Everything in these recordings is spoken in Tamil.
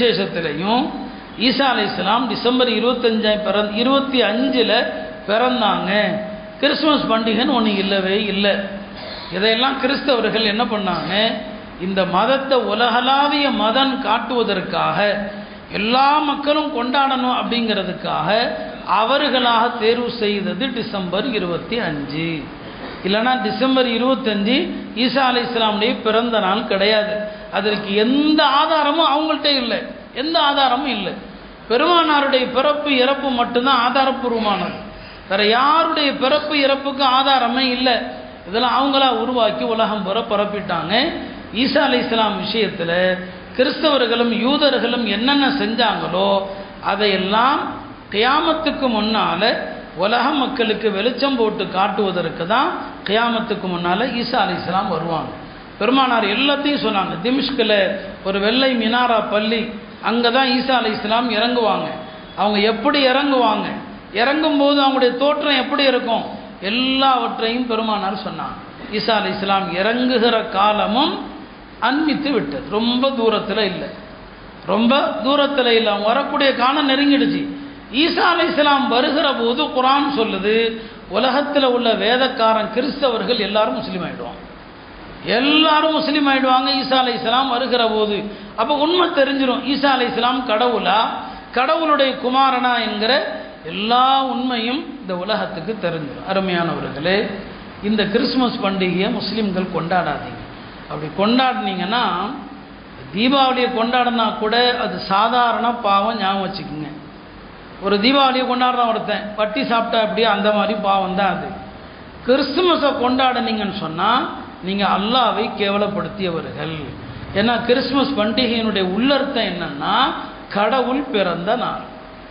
சுவிசேஷத்திலையும் ஈசா அலை இஸ்லாம் டிசம்பர் இருபத்தஞ்சாம் பிறந்த இருபத்தி அஞ்சில் பிறந்தாங்க கிறிஸ்மஸ் பண்டிகைன்னு ஒன்று இல்லவே இல்லை இதையெல்லாம் கிறிஸ்தவர்கள் என்ன பண்ணாங்க இந்த மதத்தை உலகளாவிய மதம் காட்டுவதற்காக எல்லா மக்களும் கொண்டாடணும் அப்படிங்கிறதுக்காக அவர்களாக தேர்வு செய்தது டிசம்பர் இருபத்தி அஞ்சு இல்லைன்னா டிசம்பர் இருபத்தஞ்சு ஈசா அலி இஸ்லாமுடைய பிறந்த நாள் கிடையாது அதற்கு எந்த ஆதாரமும் அவங்கள்ட்ட இல்லை எந்த ஆதாரமும் இல்லை பெருமானாருடைய பிறப்பு இறப்பு மட்டும்தான் ஆதாரப்பூர்வமானது வேற யாருடைய பிறப்பு இறப்புக்கு ஆதாரமே இல்லை இதெல்லாம் அவங்களா உருவாக்கி உலகம் புற பரப்பிட்டாங்க ஈசா அலி இஸ்லாம் விஷயத்தில் கிறிஸ்தவர்களும் யூதர்களும் என்னென்ன செஞ்சாங்களோ அதையெல்லாம் கியாமத்துக்கு முன்னால் உலக மக்களுக்கு வெளிச்சம் போட்டு காட்டுவதற்கு தான் கியாமத்துக்கு முன்னால் ஈசா அலி இஸ்லாம் வருவாங்க பெருமானார் எல்லாத்தையும் சொன்னாங்க திமிஷ்கில் ஒரு வெள்ளை மினாரா பள்ளி அங்கே தான் ஈசா அலி இஸ்லாம் இறங்குவாங்க அவங்க எப்படி இறங்குவாங்க இறங்கும்போது அவங்களுடைய தோற்றம் எப்படி இருக்கும் எல்லாவற்றையும் பெருமானார் சொன்னாங்க ஈசா அலி இஸ்லாம் இறங்குகிற காலமும் அன்மித்து விட்டது ரொம்ப தூரத்தில் இல்லை ரொம்ப தூரத்தில் இல்லை அவங்க வரக்கூடிய காலம் நெருங்கிடுச்சு ஈசா அலி இஸ்லாம் வருகிற போது குரான் சொல்லுது உலகத்தில் உள்ள வேதக்காரன் கிறிஸ்தவர்கள் எல்லாரும் முஸ்லீம் ஆயிடுவாங்க எல்லாரும் முஸ்லீம் ஆயிடுவாங்க ஈசா அலி இஸ்லாம் வருகிற போது அப்போ உண்மை தெரிஞ்சிடும் ஈசா அலி இஸ்லாம் கடவுளா கடவுளுடைய குமாரனா என்கிற எல்லா உண்மையும் இந்த உலகத்துக்கு தெரிஞ்சிடும் அருமையானவர்களே இந்த கிறிஸ்மஸ் பண்டிகையை முஸ்லீம்கள் கொண்டாடாதீங்க அப்படி கொண்டாடினீங்கன்னா தீபாவளியை கொண்டாடினா கூட அது சாதாரண பாவம் ஞாபகம் வச்சுக்கோங்க ஒரு தீபாவளியை கொண்டாடுறான் ஒருத்தன் வட்டி சாப்பிட்டா அப்படியே அந்த மாதிரி பாவம் தான் அது கிறிஸ்துமஸை கொண்டாடினீங்கன்னு சொன்னால் நீங்கள் அல்லாவை கேவலப்படுத்தியவர்கள் ஏன்னா கிறிஸ்மஸ் பண்டிகையினுடைய உள்ளர்த்தம் என்னன்னா கடவுள் பிறந்த நாள்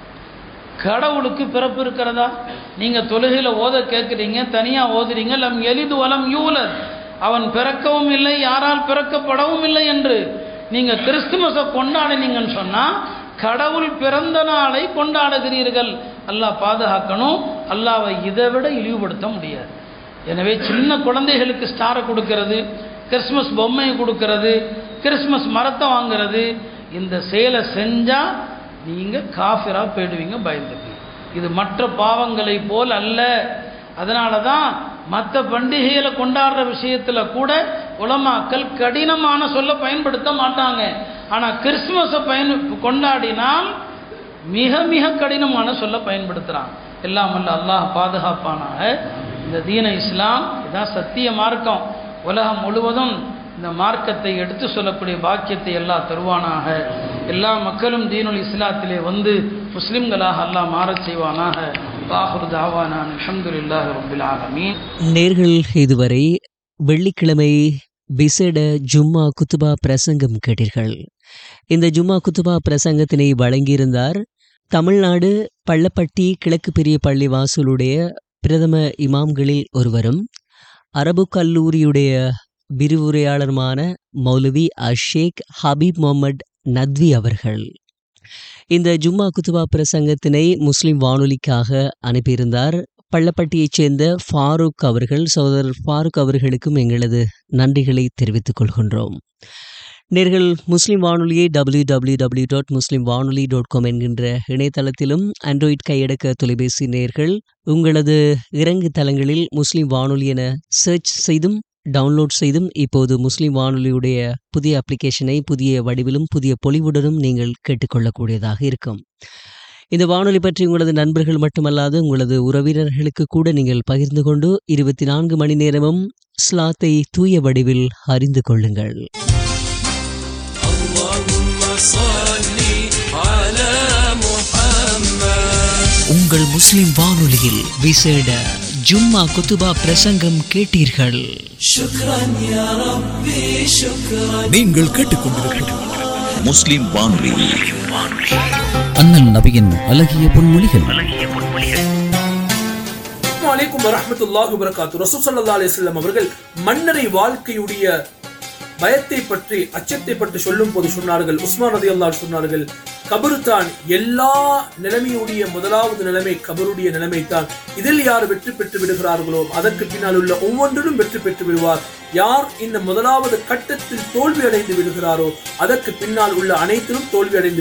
கடவுளுக்கு பிறப்பு இருக்கிறதா நீங்கள் தொழுகையில் ஓத கேட்குறீங்க தனியாக ஓதுறீங்க லம் எளிது வலம் யூலர் அவன் பிறக்கவும் இல்லை யாரால் பிறக்கப்படவும் இல்லை என்று நீங்கள் கிறிஸ்துமஸை கொண்டாடினீங்கன்னு சொன்னால் கடவுள் பிறந்த நாளை கொண்டாடுகிறீர்கள் அல்லாஹ் பாதுகாக்கணும் அல்லாவை இதை விட இழிவுபடுத்த முடியாது எனவே சின்ன குழந்தைகளுக்கு ஸ்டாரை கொடுக்கறது கிறிஸ்மஸ் பொம்மையை கொடுக்கறது கிறிஸ்மஸ் மரத்தை வாங்குறது இந்த செயலை செஞ்சால் நீங்கள் காஃபிராக போயிடுவீங்க பயந்துக்கு இது மற்ற பாவங்களை போல் அல்ல அதனால தான் மற்ற பண்டிகைகளை கொண்டாடுற விஷயத்தில் கூட உலமாக்கள் கடினமான சொல்ல பயன்படுத்த மாட்டாங்க ஆனால் கிறிஸ்மஸை பயன் கொண்டாடினால் மிக மிக கடினமான சொல்ல பயன்படுத்துகிறாங்க எல்லாம் அல்ல அல்லாஹ் பாதுகாப்பானாக இந்த தீன இஸ்லாம் இதான் சத்திய மார்க்கம் உலகம் முழுவதும் இந்த மார்க்கத்தை எடுத்து சொல்லக்கூடிய பாக்கியத்தை எல்லாம் தருவானாக எல்லா மக்களும் தீனுல் இஸ்லாத்திலே வந்து முஸ்லிம்களாக அல்லாஹ் மாறச் செய்வானாக பாஹுர் தாவானான் அல்ஹம்துலில்லாஹி ரப்பில் ஆலமீன் நேர்கள் இதுவரை வெள்ளிக்கிழமை விசேட ஜும்மா குத்துபா பிரசங்கம் கேட்டீர்கள் இந்த ஜும்மா குத்துபா பிரசங்கத்தினை வழங்கியிருந்தார் தமிழ்நாடு பள்ளப்பட்டி கிழக்கு பெரிய பள்ளி வாசலுடைய பிரதம இமாம்களில் ஒருவரும் அரபு கல்லூரியுடைய விரிவுரையாளருமான மௌலவி அஷேக் ஹபீப் முகமது நத்வி அவர்கள் இந்த ஜும்மா குத்துபா பிரசங்கத்தினை முஸ்லிம் வானொலிக்காக அனுப்பியிருந்தார் பள்ளப்பட்டியைச் சேர்ந்த ஃபாரூக் அவர்கள் சகோதரர் ஃபாரூக் அவர்களுக்கும் எங்களது நன்றிகளை தெரிவித்துக் கொள்கின்றோம் நேர்கள் முஸ்லிம் வானொலியை டபிள்யூ டபிள்யூ டபிள்யூ டாட் முஸ்லிம் வானொலி டாட் காம் என்கின்ற இணையதளத்திலும் ஆண்ட்ராய்ட் கையடக்க தொலைபேசி நேர்கள் உங்களது இறங்கு தளங்களில் முஸ்லிம் வானொலி என சர்ச் செய்தும் டவுன்லோட் செய்தும் இப்போது முஸ்லிம் வானொலியுடைய புதிய அப்ளிகேஷனை புதிய வடிவிலும் புதிய பொலிவுடனும் நீங்கள் கேட்டுக்கொள்ளக்கூடியதாக இருக்கும் இந்த வானொலி பற்றி உங்களது நண்பர்கள் மட்டுமல்லாது உங்களது உறவினர்களுக்கு கூட நீங்கள் பகிர்ந்து கொண்டு இருபத்தி நான்கு மணி நேரமும் ஸ்லாத்தை தூய வடிவில் அறிந்து கொள்ளுங்கள் உங்கள் முஸ்லிம் வானொலியில் விசேட ஜும்மா குத்துபா பிரசங்கம் கேட்டீர்கள் நீங்கள் கேட்டுக்கொண்டிருக்கிறது முஸ்லிம் வானொலி அண்ணல் நபியின் அழகிய பொன்மொழிகள் அலைக்கும் வரஹ்மத்துல்லாஹி வபரகாத்து ரசூல் ஸல்லல்லாஹு அலைஹி வஸல்லம் அவர்கள் மன்னரை வாழ்க்கையுடைய பயத்தை பற்றி அச்சத்தை பற்றி சொல்லும் போது சொன்னார்கள் உஸ்மான் ரதியல்லாஹு சொன்னார்கள் கபரு தான் எல்லா நிலைமையுடைய முதலாவது நிலைமை கபருடைய நிலைமை தான் இதில் யார் வெற்றி பெற்று விடுகிறார்களோ அதற்கு பின்னால் உள்ள ஒவ்வொன்றிலும் வெற்றி பெற்று விடுவார் யார் இந்த முதலாவது கட்டத்தில் தோல்வி அடைந்து விடுகிறாரோ அதற்கு பின்னால் உள்ள அனைத்திலும் தோல்வி அடைந்து